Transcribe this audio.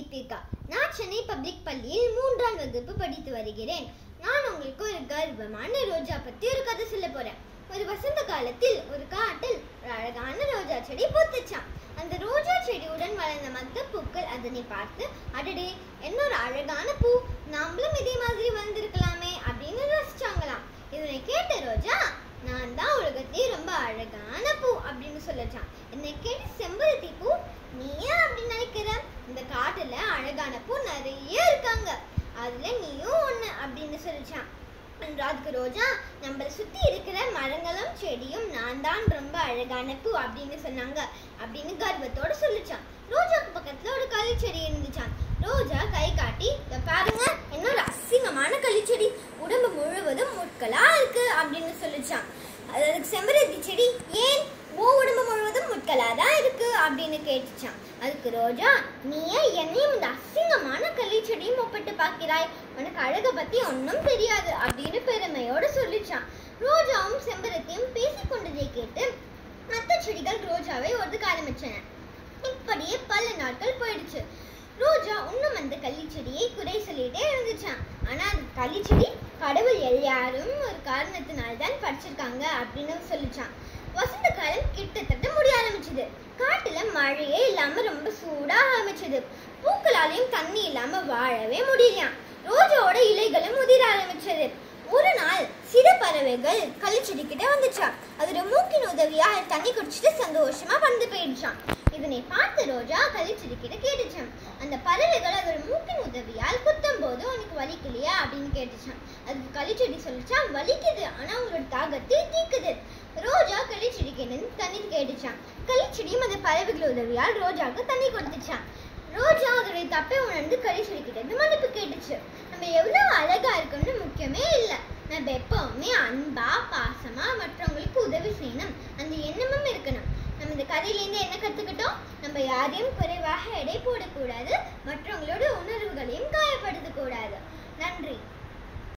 தீபிகா நான் சென்னை பப்ளிக் பள்ளியில் மூன்றாம் வகுப்பு படித்து வருகிறேன் நான் உங்களுக்கு ஒரு கர்வமான ரோஜா பத்தி ஒரு கதை சொல்ல போறேன் ஒரு வசந்த காலத்தில் ஒரு காட்டில் ஒரு அழகான ரோஜா செடி பூத்துச்சாம் அந்த ரோஜா செடியுடன் வளர்ந்த மத்த பூக்கள் அதனை பார்த்து அடடே என்ன ஒரு அழகான பூ நாமளும் இதே மாதிரி வந்திருக்கலாமே அப்படின்னு ரசிச்சாங்களாம் இதனை கேட்ட ரோஜா நான் தான் உலகத்திலே ரொம்ப அழகான பூ அப்படின்னு சொல்லச்சான் என்னை கேட்டு செம்பருத்தி பூ நீ ஏன் அப்படி நினைக்கிற இந்த காட்டுல அழகான பூ நிறைய இருக்காங்க அதுல நீயும் ஒண்ணு அப்படின்னு சொல்லிச்சான் அன்று அதுக்கு ரோஜா நம்மள சுத்தி இருக்கிற மரங்களும் செடியும் நான் தான் ரொம்ப அழகான பூ அப்படின்னு சொன்னாங்க அப்படின்னு கர்வத்தோட சொல்லிச்சான் ரோஜாக்கு பக்கத்துல ஒரு களிச்செடி இருந்துச்சான் ரோஜா கை காட்டி "இத பாருங்க என்ன ஒரு அசிங்கமான களிச்செடி உடம்பு முழுவதும் முட்களா இருக்கு அப்படின்னு சொல்லிச்சான் அதுக்கு செம்பருத்தி செடி ஏன் ஓ உடம்பு முழுவதும் முட்களா தான் இருக்கு அப்படின்னு கேட்டுச்சான் அதுக்கு ரோஜா நீ ஏன் என்னையும் இந்த அசிங்கமான களிச்செடியும் ஒப்பிட்டு பார்க்கிறாய் உனக்கு அழக பத்தி ஒன்றும் தெரியாது அப்படின்னு பெருமையோட சொல்லிச்சான் ரோஜாவும் செம்பருத்தியும் பேசிக்கொண்டதை கேட்டு மற்ற செடிகள் ரோஜாவை ஒதுக்க ஆரம்பிச்சன இப்படியே பல நாட்கள் போயிடுச்சு ரோஜா இன்னும் அந்த கள்ளிச்செடியை குறை சொல்லிட்டே இருந்துச்சான் ஆனா அந்த கள்ளிச்செடி கடவுள் எல்லாரும் ஒரு காரணத்தினால தான் படிச்சிருக்காங்க அப்படின்னு சொல்லிச்சான் வசந்த காலம் கிட்டத்தட்ட முடிய ஆரம்பிச்சது காட்டுல மழையே இல்லாம ரொம்ப சூடா ஆரம்பிச்சது பூக்களாலையும் தண்ணி இல்லாம வாழவே முடியலையாம் ரோஜாவோட இலைகளும் உதிர ஆரம்பிச்சது ஒரு நாள் சிறு பறவைகள் களிச்செடி கிட்ட வந்துச்சான் அதோட மூக்கின் உதவியா அது தண்ணி குடிச்சிட்டு சந்தோஷமா பறந்து போயிடுச்சான் இதனை பார்த்து ரோஜா களிச்செடி கிட்ட கேட்டுச்சான் அந்த பறவைகள் அதோட மூக்கின் உதவியால் குத்தும் போது உனக்கு வலிக்கலையா அப்படின்னு கேட்டுச்சான் அதுக்கு களிச்செடி சொல்லிச்சான் வலிக்குது ஆனா உங்களோட தாகத்தை தீக்குது ரோஜா களிச்செடி கிட்ட தண்ணி கேட்டுச்சான் களிச்செடியும் அந்த பறவைகள் உதவியால் ரோஜாவுக்கு தண்ணி கொடுத்துச்சான் ரோஜா அதோடைய தப்பை உணர்ந்து களிச்செடி கிட்ட இருந்து மன்னிப்பு கேட்டுச்சு நம்ம எவ்வளவு அழகா இருக்கணும்னு முக்கியமே இல்லை நம்ம எப்பவுமே அன்பா பாசமா மற்றவங்களுக்கு உதவி செய்யணும் அந்த எண்ணமும் இருக்கணும் நம்ம இந்த கதையிலேருந்து என்ன கத்துக்கிட்டோம் நம்ம யாரையும் குறைவாக எடை போடக்கூடாது மற்றவங்களோட உணர்வுகளையும் காயப்படுத்தக்கூடாது நன்றி